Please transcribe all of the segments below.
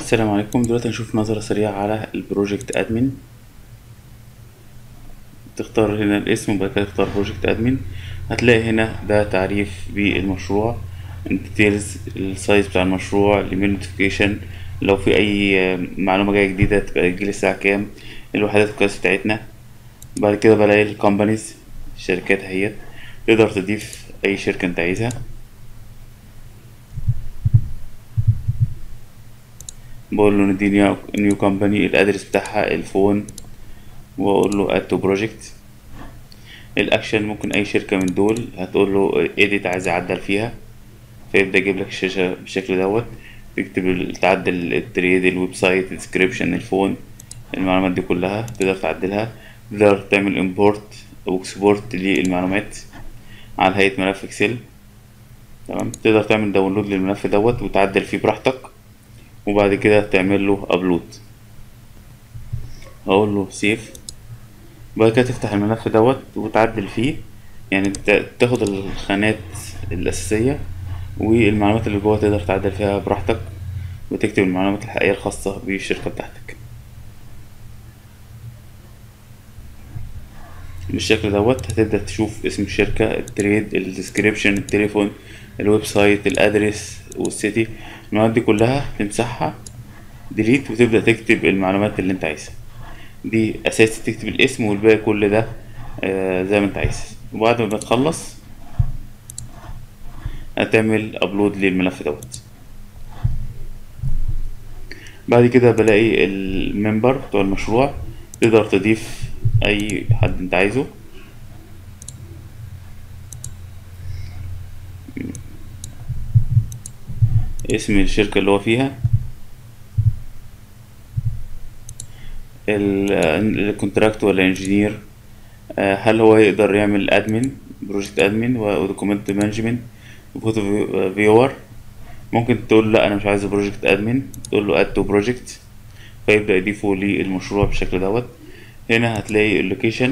السلام عليكم دلوقتي هنشوف نظرة سريعة على البروجكت ادمن تختار هنا الاسم وبعد كده تختار بروجكت ادمن هتلاقي هنا ده تعريف بالمشروع الديتيلز السايز بتاع المشروع الايميل نوتيفيكيشن لو في اي معلومة جاية جديدة تبقى تجيلي الساعة كام الوحدات القياس بتاعتنا بعد كده بلاقي الكومبانيز الشركات اهيت تقدر تضيف اي شركة انت عايزها بقول له نديني نيو كومباني الادرس بتاعها الفون واقول له اد تو بروجكت الاكشن ممكن اي شركه من دول هتقول له اديت عايز اعدل فيها فيبدا يجيب لك الشاشه بالشكل دوت تكتب تعدل التريد الويب سايت الديسكريبشن الفون المعلومات دي كلها تقدر تعدلها تقدر تعمل امبورت او اكسبورت للمعلومات على هيئه ملف اكسل تمام تقدر تعمل داونلود للملف دوت وتعدل فيه براحتك وبعد كده تعمل له ابلود اقول له سيف بعد كده تفتح الملف دوت وتعدل فيه يعني تاخد الخانات الاساسيه والمعلومات اللي جوه تقدر تعدل فيها براحتك وتكتب المعلومات الحقيقيه الخاصه بالشركه بتاعتك بالشكل دوت هتبدا تشوف اسم الشركه التريد الديسكريبشن التليفون الويب سايت الادرس والسيتي المعلومات دي كلها تمسحها ديليت وتبدا تكتب المعلومات اللي انت عايزها دي اساسي تكتب الاسم والباقي كل ده آه زي ما انت عايز وبعد ما تخلص هتعمل ابلود للملف دوت بعد كده بلاقي الممبر بتوع المشروع تقدر تضيف اي حد انت عايزه اسم الشركة اللي هو فيها الكونتراكت ولا انجينير هل هو يقدر يعمل ادمن بروجكت ادمن ودوكيمنت مانجمنت وفوتو فيور ممكن تقول لا انا مش عايز بروجكت ادمن تقول له اد تو بروجكت فيبدا يضيفه للمشروع بالشكل دوت هنا هتلاقي اللوكيشن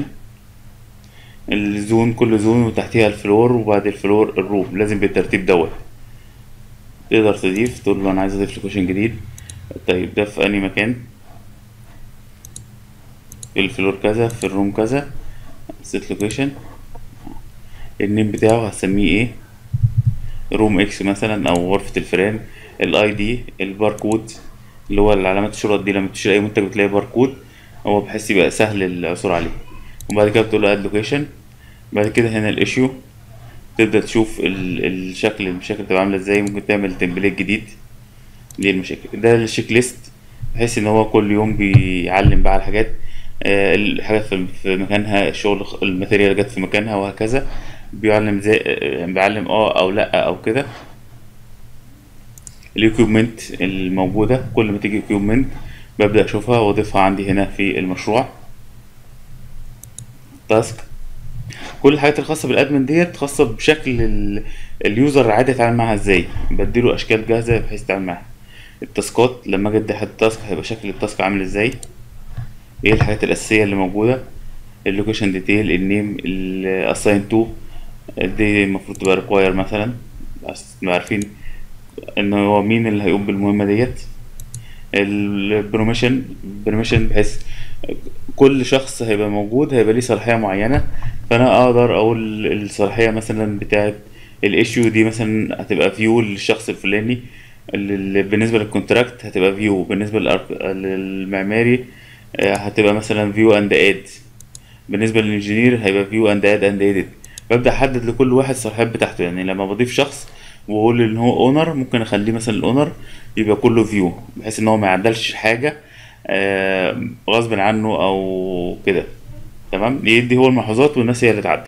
الزون كل زون وتحتيها الفلور وبعد الفلور الروم لازم بالترتيب دوت تقدر تضيف تقول له انا عايز اضيف لوكيشن جديد طيب ده في انهي مكان في الفلور كذا في الروم كذا سيت لوكيشن النيم بتاعه هسميه ايه روم اكس مثلا او غرفة الفيران الاي دي الباركود اللي هو العلامات الشرط دي لما تشتري اي منتج بتلاقي باركود هو بحيث يبقى سهل العثور عليه وبعد كده بتقول له اد لوكيشن بعد كده هنا الايشيو تبدا تشوف الشكل المشاكل تبقى عامله ازاي ممكن تعمل تمبليت جديد للمشاكل ده الشيك ليست بحيث ان هو كل يوم بيعلم بقى على الحاجات آه الحاجات في مكانها الشغل الماتيريال جت في مكانها وهكذا بيعلم زي بيعلم اه او لا او كده الاكيوبمنت الموجوده كل ما تيجي اكيوبمنت ببدا اشوفها واضيفها عندي هنا في المشروع تاسك كل الحاجات الخاصة بالادمن ديت خاصة بشكل اليوزر العادي يتعامل معاها ازاي بديله اشكال جاهزة بحيث يتعامل معاها التاسكات لما اجي ادي حد تاسك هيبقى شكل التاسك عامل ازاي ايه الحاجات الاساسية اللي موجودة اللوكيشن ديتيل النيم الاساين تو دي المفروض تبقى ريكواير مثلا بس نبقى عارفين ان هو مين اللي هيقوم بالمهمة ديت البروميشن بروميشن بحيث كل شخص هيبقى موجود هيبقى ليه صلاحية معينة فانا اقدر اقول الصلاحية مثلا بتاعت الايشيو دي مثلا هتبقى فيو للشخص الفلاني بالنسبة للكونتراكت هتبقى فيو بالنسبة للمعماري هتبقى مثلا فيو اند اد بالنسبة للانجينير هيبقى فيو اند اد اند اديت ببدأ احدد لكل واحد الصلاحيات بتاعته يعني لما بضيف شخص واقول ان هو اونر ممكن اخليه مثلا الاونر يبقى كله فيو بحيث ان هو ما يعدلش حاجه آه غصب عنه او كده تمام يدي هو الملحوظات والناس هي اللي تعدل